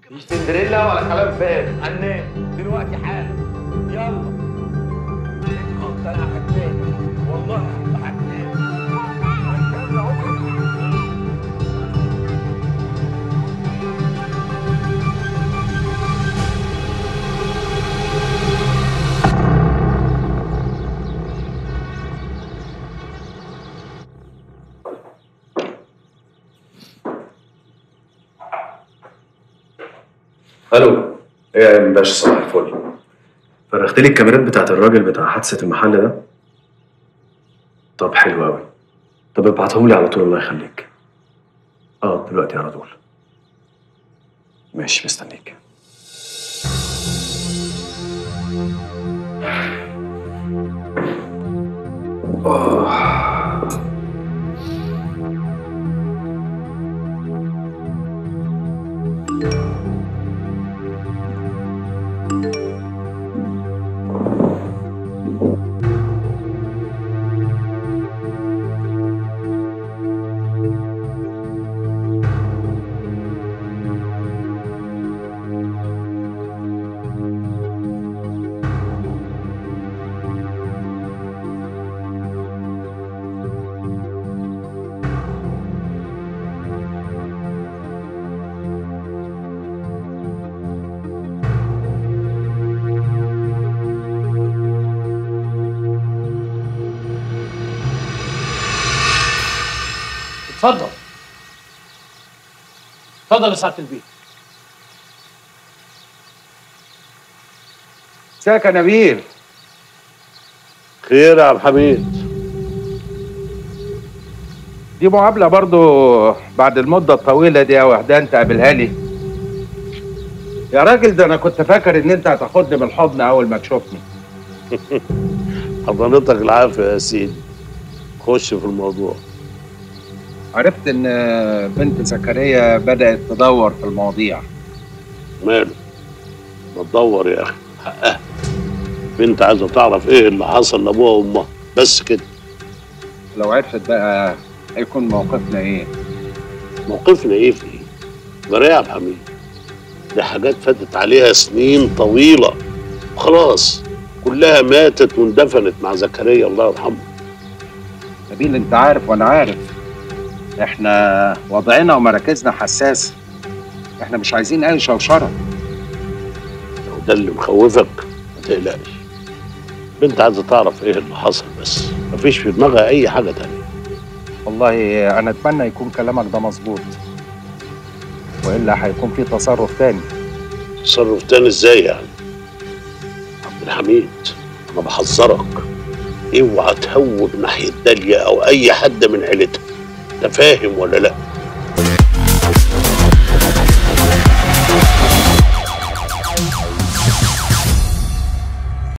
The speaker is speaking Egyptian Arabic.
مش سندريلا ولا كلام فارغ هننام دلوقتي حالا يلا انت طالع هتنام والله هتنام هننام اهو الو ايه يا ام باشا صباح الفل فرغت لي الكاميرات بتاعت الراجل بتاع حادثه المحل ده طب حلو قوي طب ابعتهم لي على طول الله يخليك اه دلوقتي على طول ماشي مستنيك آه. اتفضل اتفضل يا سعاده البيت ازيك يا نبيل خير يا عبد الحميد دي مقابله برضو بعد المده الطويله دي يا وحدان تقابلها لي يا راجل ده انا كنت فاكر ان انت هتاخدني من الحضن اول ما تشوفني حضرتك العافيه يا سيدي خش في الموضوع عرفت ان بنت زكريا بدات تدور في المواضيع ماله ما تدور يا اخي حقها بنت عايزه تعرف ايه اللي حصل لابوها وامها بس كده لو عرفت بقى هيكون موقفنا ايه موقفنا ايه في ايه جرى يا عبد الحميد دي حاجات فاتت عليها سنين طويله خلاص كلها ماتت واندفنت مع زكريا الله يرحمه نبيل انت عارف وانا عارف احنا وضعنا ومراكزنا حساسه احنا مش عايزين اي شوشره لو ده اللي مخوفك ما تقلقش بنت عايزه تعرف ايه اللي حصل بس مفيش في دماغها اي حاجه تانية والله انا اتمنى يكون كلامك ده مظبوط والا هيكون في تصرف تاني تصرف تاني ازاي يعني عبد الحميد انا بحذرك اوعى تهوب ناحيه داليا او اي حد من عيلتها انت فاهم ولا لا